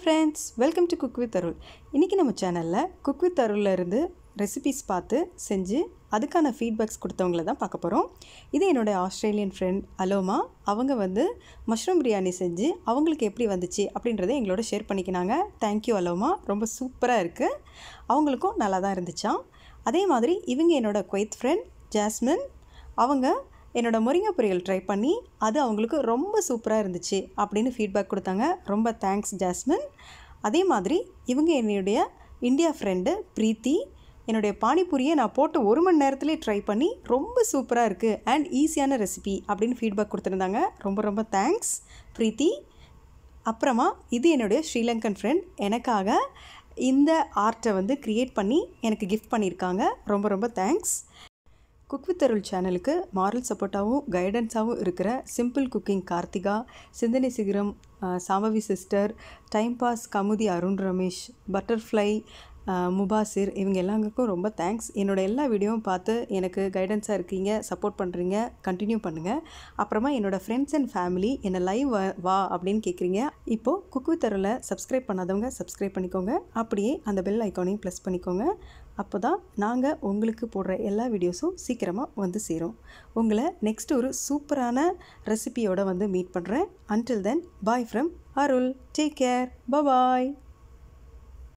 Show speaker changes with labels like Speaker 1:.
Speaker 1: friends welcome to cook with Arul இன்றைக்கி நம்ம சேனலில் குக் வித் அருளில் இருந்து ரெசிபீஸ் பார்த்து செஞ்சு அதுக்கான ஃபீட்பேக்ஸ் கொடுத்தவங்கள தான் பார்க்க போகிறோம் இது என்னோடய ஆஸ்திரேலியன் ஃப்ரெண்ட் அலோமா அவங்க வந்து மஷ்ரூம் பிரியாணி செஞ்சு அவங்களுக்கு எப்படி வந்துச்சு அப்படின்றத எங்களோட ஷேர் பண்ணிக்கினாங்க தேங்க்யூ அலோமா ரொம்ப சூப்பராக இருக்குது அவங்களுக்கும் நல்லா தான் இருந்துச்சாம் அதே மாதிரி இவங்க என்னோட குவைத் ஃப்ரெண்ட் ஜாஸ்மின் அவங்க என்னோட முருங்கை பொரியல் ட்ரை பண்ணி அது அவங்களுக்கு ரொம்ப சூப்பராக இருந்துச்சு அப்படின்னு ஃபீட்பேக் கொடுத்தாங்க ரொம்ப தேங்க்ஸ் ஜாஸ்மின் அதே மாதிரி இவங்க என்னுடைய இந்தியா ஃப்ரெண்டு ப்ரீத்தி என்னுடைய பானிபூரியை நான் போட்டு ஒரு மணி நேரத்துலேயே ட்ரை பண்ணி ரொம்ப சூப்பராக இருக்குது அண்ட் ஈஸியான ரெசிபி அப்படின்னு ஃபீட்பேக் கொடுத்துருந்தாங்க ரொம்ப ரொம்ப தேங்க்ஸ் ப்ரீத்தி அப்புறமா இது என்னுடைய ஸ்ரீலங்கன் ஃப்ரெண்ட் எனக்காக இந்த ஆர்ட்டை வந்து க்ரியேட் பண்ணி எனக்கு கிஃப்ட் பண்ணியிருக்காங்க ரொம்ப ரொம்ப தேங்க்ஸ் குக் வித் அருள் சேனலுக்கு மாரல் சப்போர்ட்டாகவும் கைடன்ஸாகவும் இருக்கிற சிம்பிள் குக்கிங் கார்த்திகா சிந்தனை சிகரம் ah, Shambhavi sister time pass Kamuthi Arun Ramesh butterfly ah, Mubashir இவங்க எல்லாருக்கும் ரொம்ப தேங்க்ஸ் என்னோட எல்லா வீடியோவும் பார்த்து எனக்கு கைடன்ஸாக இருக்கீங்க சப்போர்ட் பண்ணுறீங்க கண்டினியூ பண்ணுங்கள் அப்புறமா என்னோடய ஃப்ரெண்ட்ஸ் அண்ட் ஃபேமிலி என்னை லைவ் வா அப்படின்னு கேட்குறீங்க இப்போது குக் வித் அருளை சப்ஸ்கிரைப் பண்ணாதவங்க சப்ஸ்கிரைப் பண்ணிக்கோங்க அப்படியே அந்த பெல் ஐக்கானையும் ப்ளஸ் பண்ணிக்கோங்க அப்போ தான் நாங்கள் உங்களுக்கு போடுற எல்லா வீடியோஸும் சீக்கிரமாக வந்து சேரும் உங்களை நெக்ஸ்ட் ஒரு சூப்பரான ரெசிபியோட வந்து மீட் பண்ணுறேன் until then bye from Arul take care bye bye